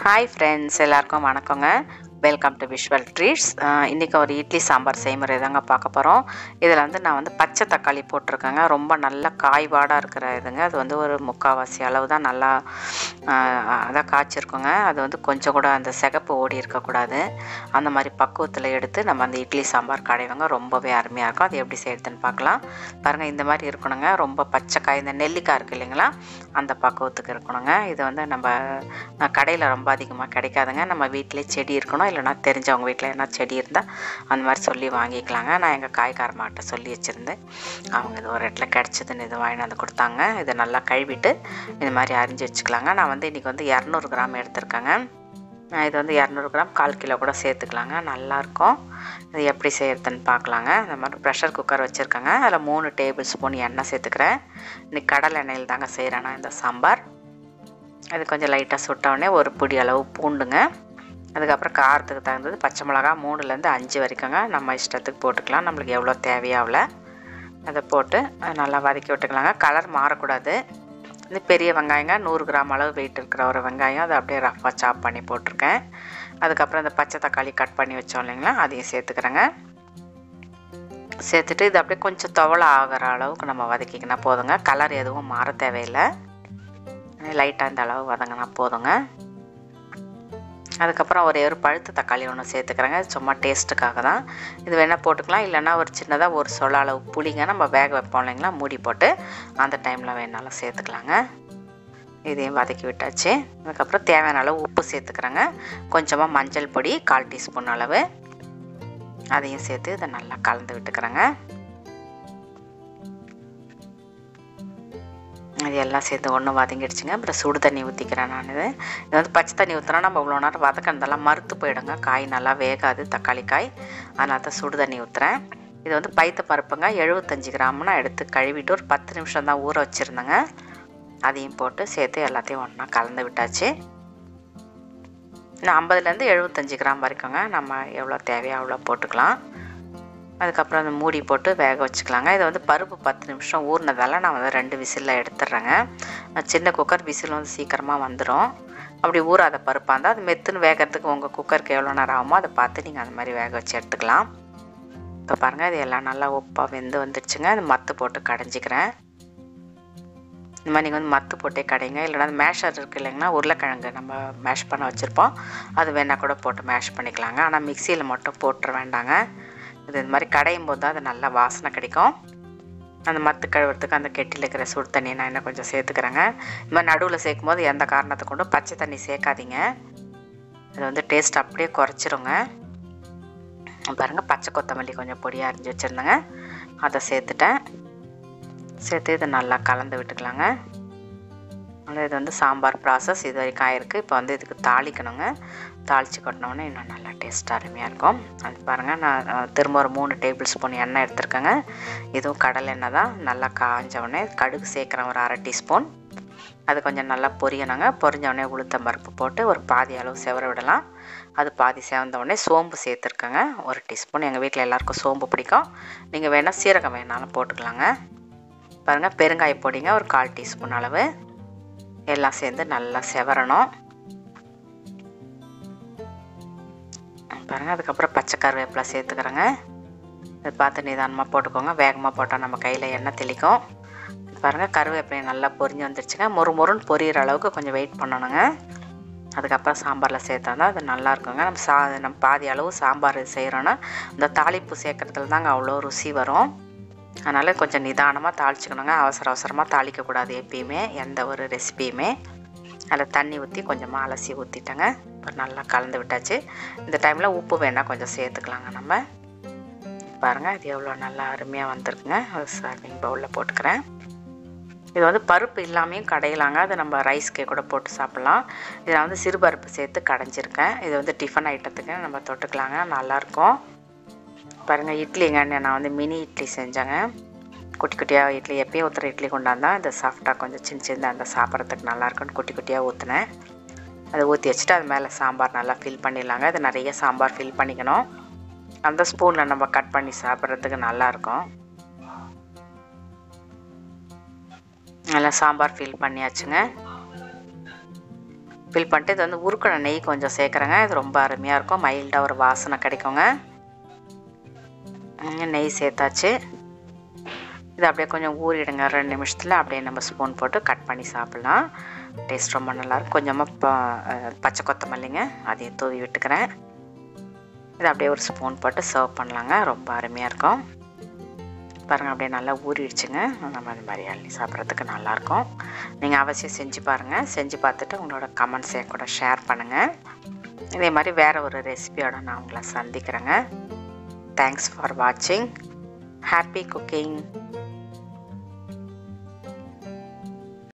hi friends எல்லாருக்கும் வணக்கங்க welcome to visual treats இன்றைக்கி ஒரு இட்லி சாம்பார் செய்முறை தாங்க பார்க்க போகிறோம் இதில் வந்து நான் வந்து பச்சை தக்காளி போட்டிருக்கேங்க ரொம்ப நல்ல காய்வாடாக இருக்கிற இதுங்க அது வந்து ஒரு முக்கால்வாசி அளவு தான் நல்லா அதான் காய்ச்சிருக்குங்க அது வந்து கொஞ்சம் கூட அந்த சிகப்பு ஓடி இருக்கக்கூடாது அந்த மாதிரி பக்குவத்தில் எடுத்து நம்ம அந்த இட்லி சாம்பார் கடைவங்க ரொம்பவே அருமையாக இருக்கும் அது எப்படி செய்யறதுன்னு பார்க்கலாம் பாருங்கள் இந்த மாதிரி இருக்கணுங்க ரொம்ப பச்சை காய் இந்த நெல்லிக்காய் இருக்குது இல்லைங்களா அந்த பக்குவத்துக்கு இருக்கணுங்க இது வந்து நம்ம கடையில் ரொம்ப அதிகமாக கிடைக்காதுங்க நம்ம வீட்டிலே செடி இருக்கணும் இல்லைனா தெரிஞ்சவங்க வீட்டில் என்ன செடி இருந்தால் அந்த மாதிரி சொல்லி வாங்கிக்கலாங்க நான் எங்கள் காய்காரமாட்ட சொல்லி வச்சுருந்தேன் அவங்க இது ஒரு இடத்துல கிடச்சிதுன்னு இது வாங்கிட்டு வந்து கொடுத்தாங்க இதை நல்லா கழுவிட்டு இது மாதிரி அரிஞ்சு வச்சுக்கலாங்க நான் வந்து இன்றைக்கி வந்து இரநூறு கிராம் எடுத்திருக்கேங்க இது வந்து இரநூறு கிராம் கால் கிலோ கூட சேர்த்துக்கலாங்க நல்லாயிருக்கும் இது எப்படி செய்கிறதுன்னு பார்க்கலாங்க இந்த மாதிரி ப்ரெஷர் குக்கர் வச்சுருக்கேங்க அதில் மூணு டேபிள் ஸ்பூன் எண்ணெய் சேர்த்துக்கிறேன் இன்றைக்கி கடலை எண்ணெயில் தாங்க செய்கிறேன் நான் இந்த சாம்பார் அது கொஞ்சம் லைட்டாக சுட்டவுடனே ஒரு பிடி அளவு பூண்டுங்க அதுக்கப்புறம் காரத்துக்கு தகுந்தது பச்சை மிளகா மூணுலேருந்து அஞ்சு வரைக்குங்க நம்ம இஷ்டத்துக்கு போட்டுக்கலாம் நம்மளுக்கு எவ்வளோ தேவையாவில் அதை போட்டு அதை நல்லா வதக்கி விட்டுக்கலாங்க கலர் மாறக்கூடாது இது பெரிய வெங்காயங்க நூறு கிராம் அளவு வெயிட் இருக்கிற ஒரு வெங்காயம் அதை அப்படியே ரஃபாக சாப் பண்ணி போட்டிருக்கேன் அதுக்கப்புறம் இந்த பச்சை தக்காளி கட் பண்ணி வச்சோம் இல்லைங்களா அதையும் சேர்த்துக்கிறேங்க சேர்த்துட்டு இது அப்படியே கொஞ்சம் துவளை ஆகிற அளவுக்கு நம்ம வதக்கிக்கினா போதுங்க கலர் எதுவும் மாற தேவையில்லை லைட்டாக இந்த அளவு வதங்கினா போதுங்க அதுக்கப்புறம் ஒரே ஒரு பழுத்த தக்காளி ஒன்று சேர்த்துக்கிறேங்க சும்மா டேஸ்ட்டுக்காக தான் இது வேணால் போட்டுக்கலாம் இல்லைன்னா ஒரு சின்னதாக ஒரு சொல அளவு புளிங்க நம்ம வேக வைப்போம் இல்லைங்களா மூடி போட்டு அந்த டைமில் வேணாலும் சேர்த்துக்கலாங்க இதையும் வதக்கி விட்டாச்சு அதுக்கப்புறம் தேவையான அளவு உப்பு சேர்த்துக்கிறேங்க கொஞ்சமாக மஞ்சள் பொடி கால் டீஸ்பூன் அளவு அதையும் சேர்த்து இதை நல்லா கலந்து விட்டுக்கிறேங்க இது எல்லாம் சேர்த்து ஒன்று வதங்கிடுச்சுங்க அப்புறம் சுடு தண்ணி ஊற்றிக்கிறேன் நான் இது இது வந்து பச்சை தண்ணி ஊற்றினா நம்ம இவ்வளோ நேரம் வதக்கினதெல்லாம் மறுத்து போயிடுங்க காய் நல்லா வேகாது தக்காளி காய் அதனால தான் சுடு தண்ணி ஊற்றுறேன் இது வந்து பைத்த பருப்புங்க எழுபத்தஞ்சி கிராம் நான் எடுத்து கழுவிட்டு ஒரு பத்து நிமிஷம் தான் ஊற வச்சுருந்தேங்க அதையும் போட்டு சேர்த்து எல்லாத்தையும் ஒன்றா கலந்து விட்டாச்சு இன்னும் ஐம்பதுலேருந்து எழுபத்தஞ்சி கிராம் வரைக்குங்க நம்ம எவ்வளோ தேவையோ அவ்வளோ போட்டுக்கலாம் அதுக்கப்புறம் அந்த மூடி போட்டு வேக வச்சுக்கலாங்க இதை வந்து பருப்பு பத்து நிமிஷம் ஊறினதால நான் வந்து ரெண்டு விசிலில் எடுத்துடுறேங்க சின்ன குக்கர் விசில் வந்து சீக்கிரமாக வந்துடும் அப்படி ஊறாத பருப்பாக இருந்தால் அது மெத்துன்னு வேகிறதுக்கு உங்கள் குக்கருக்கு எவ்வளோ நேரம் ஆகுமோ அதை பார்த்து நீங்கள் அந்த மாதிரி வேக வச்சு எடுத்துக்கலாம் இப்போ பாருங்கள் இது எல்லாம் நல்லா உப்பாக வெந்து வந்துடுச்சுங்க அது மத்து போட்டு கடைஞ்சிக்கிறேன் இந்த மாதிரி நீங்கள் வந்து மத்து போட்டே கடைங்க இல்லைனா அது மேஷர் இருக்குது இல்லைங்கன்னா உருளைக்கிழங்கு நம்ம மேஷ் பண்ண வச்சுருப்போம் அது வேணால் கூட போட்டு மேஷ் பண்ணிக்கலாங்க ஆனால் மிக்சியில் மட்டும் போட்டுற வேண்டாங்க இது இந்த மாதிரி கடையும் போது தான் அது நல்லா வாசனை கிடைக்கும் அந்த மத்து கழுவுறதுக்கு அந்த கெட்டியில் இருக்கிற சுடு தண்ணி நான் இன்னும் கொஞ்சம் சேர்த்துக்கிறேங்க இந்த மாதிரி நடுவில் சேர்க்கும் போது எந்த காரணத்தை கொண்டும் பச்சை தண்ணி சேர்க்காதீங்க அது வந்து டேஸ்ட் அப்படியே குறைச்சிருங்க பாருங்கள் பச்சை கொத்தமல்லி கொஞ்சம் பொடியாக அரிஞ்சு வச்சுருந்தேங்க அதை சேர்த்துட்டேன் சேர்த்து இதை நல்லா கலந்து விட்டுக்கலாங்க இது வந்து சாம்பார் ப்ராசஸ் இது வரைக்கும் ஆயிருக்கு இப்போ வந்து இதுக்கு தாளிக்கணுங்க தாளித்து கொட்டினோடனே இன்னும் நல்லா டேஸ்ட்டாக அருமையாக இருக்கும் அது பாருங்கள் நான் திரும்ப ஒரு மூணு டேபிள் ஸ்பூன் எண்ணெய் எடுத்துருக்கேங்க இதுவும் கடலை எண்ணெய் தான் நல்லா காஞ்சவுடனே கடுகு சேர்க்குறேன் ஒரு அரை டீஸ்பூன் அது கொஞ்சம் நல்லா பொரியணுங்க பொரிஞ்சவுடனே உளுத்தம் பருப்பு போட்டு ஒரு பாதி அளவு செவர விடலாம் அது பாதி சேர்ந்தவுடனே சோம்பு சேர்த்துருக்கேங்க ஒரு டீஸ்பூன் எங்கள் வீட்டில் எல்லாேருக்கும் சோம்பு பிடிக்கும் நீங்கள் வேணால் சீரகம் வேணாலும் போட்டுக்கலாங்க பாருங்கள் பெருங்காய பொடிங்க ஒரு கால் டீஸ்பூன் அளவு எல்லாம் சேர்ந்து நல்லா செவரணும் பாருங்கள் அதுக்கப்புறம் பச்சை கருவேப்பிலை சேர்த்துக்கிறேங்க இது பார்த்து நிதானமாக போட்டுக்கோங்க வேகமாக போட்டால் நம்ம கையில் எண்ணெய் தெளிக்கும் பாருங்கள் கருவேப்பிலையை நல்லா பொரிஞ்சு வந்துருச்சுங்க மொறு மொறுன்னு பொரியிற அளவுக்கு கொஞ்சம் வெயிட் பண்ணணுங்க அதுக்கப்புறம் சாம்பாரில் சேர்த்தா தான் அது நல்லா இருக்குங்க நம்ம சா நம்ம பாதி அளவு சாம்பார் செய்கிறோன்னா இந்த தாளிப்பு சேர்க்குறதுல தாங்க அவ்வளோ ருசி வரும் அதனால் கொஞ்சம் நிதானமாக தாளிச்சுக்கணுங்க அவசர அவசரமாக தாளிக்கக்கூடாது எப்பயுமே எந்த ஒரு ரெசிபியுமே அதில் தண்ணி ஊற்றி கொஞ்சமாக அலசி ஊற்றிட்டேங்க இப்போ நல்லா கலந்து விட்டாச்சு இந்த டைமில் உப்பு வேணால் கொஞ்சம் சேர்த்துக்கலாங்க நம்ம பாருங்கள் இது எவ்வளோ நல்லா அருமையாக வந்திருக்குங்க ஒரு சர்விங் பவுலில் போட்டுக்கிறேன் இது வந்து பருப்பு இல்லாமையும் கடையலாங்க அது நம்ம ரைஸ்க்கே கூட போட்டு சாப்பிட்லாம் இதில் வந்து சிறுபருப்பு சேர்த்து கடைஞ்சிருக்கேன் இது வந்து டிஃபன் ஐட்டத்துக்கு நம்ம தொட்டுக்கலாங்க நல்லாயிருக்கும் பாருங்கள் இட்லிங்க நான் வந்து மினி இட்லி செஞ்சேங்க குட்டி குட்டியாக இட்லி எப்பயும் ஊற்றுற இட்லி கொண்டாந்தா இந்த சாஃப்டாக கொஞ்சம் சின்ன சின்ன அந்த சாப்பிட்றதுக்கு நல்லாயிருக்குன்னு குட்டி குட்டியாக ஊற்றுனேன் அதை ஊற்றி வச்சுட்டு அது மேலே சாம்பார் நல்லா ஃபில் பண்ணிடலாங்க அது நிறைய சாம்பார் ஃபில் பண்ணிக்கணும் அந்த ஸ்பூனில் நம்ம கட் பண்ணி சாப்பிட்றதுக்கு நல்லாயிருக்கும் நல்லா சாம்பார் ஃபில் பண்ணியாச்சுங்க ஃபில் பண்ணிட்டு இது வந்து உருக்கின நெய் கொஞ்சம் சேர்க்குறேங்க இது ரொம்ப அருமையாக இருக்கும் மைல்டாக ஒரு வாசனை கிடைக்குங்க ம், நெய் சேர்த்தாச்சு இது அப்படியே கொஞ்சம் ஊறிடுங்க ரெண்டு நிமிஷத்தில் அப்படியே நம்ம ஸ்பூன் போட்டு கட் பண்ணி சாப்பிட்லாம் டேஸ்ட் ரொம்ப நல்லாயிருக்கும் கொஞ்சமாக ப அஹ், பச்சை கொத்தமல்லிங்க அதையும் தூவி விட்டுக்கிறேன் இது அப்படியே ஒரு ஸ்பூன் போட்டு சர்வ் பண்ணலாங்க ரொம்ப அருமையாக இருக்கும் பாருங்கள் அப்படியே நல்லா ஊறிடுச்சுங்க நம்ம அந்த மாதிரி அள்ளி சாப்பிட்றதுக்கு நல்லாயிருக்கும் நீங்கள் அவசியம் செஞ்சு பாருங்கள் செஞ்சு பார்த்துட்டு உங்களோட கமெண்ட்ஸ் என் கூட ஷேர் பண்ணுங்கள் இதே மாதிரி வேறு ஒரு ரெசிபியோட நான் உங்களை சந்திக்கிறேங்க தேங்க்ஸ் ஃபார் வாட்சிங் ஹாப்பி குக்கிங்